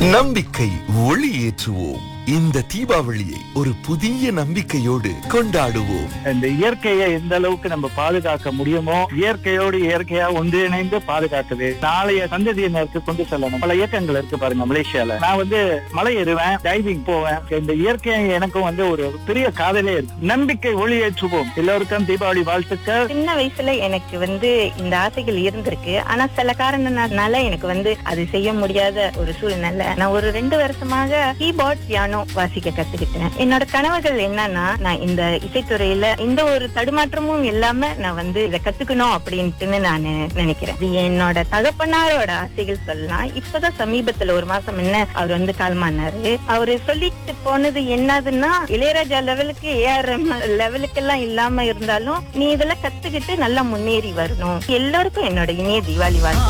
நம்பிக்கை ஒளியேற்றுவோம் இந்த தீபாவளியை ஒரு புதிய நம்பிக்கையோடு கொண்டாடுவோம் இந்த இயற்கையை எந்த அளவுக்கு நம்ம பாதுகாக்க முடியுமோ இயற்கையோடு இயற்கையா ஒன்றிணைந்து பாதுகாக்குது நாளைய சந்ததியினருக்கு கொண்டு செல்லணும் பல இயக்கங்கள் இருக்கு பாருங்க மலேசியால நான் வந்து மலை ஏறுவேன் டைவிங் போவேன் இந்த இயற்கை எனக்கும் வந்து ஒரு பெரிய காதலே இருக்கு நம்பிக்கை ஒளியேற்றுவோம் எல்லோருக்கும் தீபாவளி வாழ்த்துக்கள் சின்ன வயசுல எனக்கு வந்து இந்த ஆசைகள் இருந்திருக்கு ஆனா சில காரணனால எனக்கு வந்து அது செய்ய முடியாத ஒரு சூழ்நிலை நான் ஒரு ரெண்டு வருஷமாக கீபோர்ட் பியானோ வாசிக்க கத்துக்கிட்டேன் என்னோட கனவுகள் என்னன்னா நான் இந்த இசைத்துறையில எந்த ஒரு தடுமாற்றமும் இல்லாம நான் வந்து இதை கத்துக்கணும் அப்படின்ட்டுன்னு நான் நினைக்கிறேன் இது என்னோட தகப்பனாரோட ஆசைகள் சொல்லலாம் இப்பதான் சமீபத்துல ஒரு மாசம் என்ன அவர் வந்து காலமானாரு அவரு சொல்லிட்டு போனது என்னதுன்னா இளையராஜா லெவலுக்கு ஏஆர்எம் லெவலுக்கு எல்லாம் இல்லாம இருந்தாலும் நீ இதெல்லாம் கத்துக்கிட்டு நல்லா முன்னேறி வரணும் எல்லாருக்கும் என்னோட இனிய தீபாவளி வாழ்த்து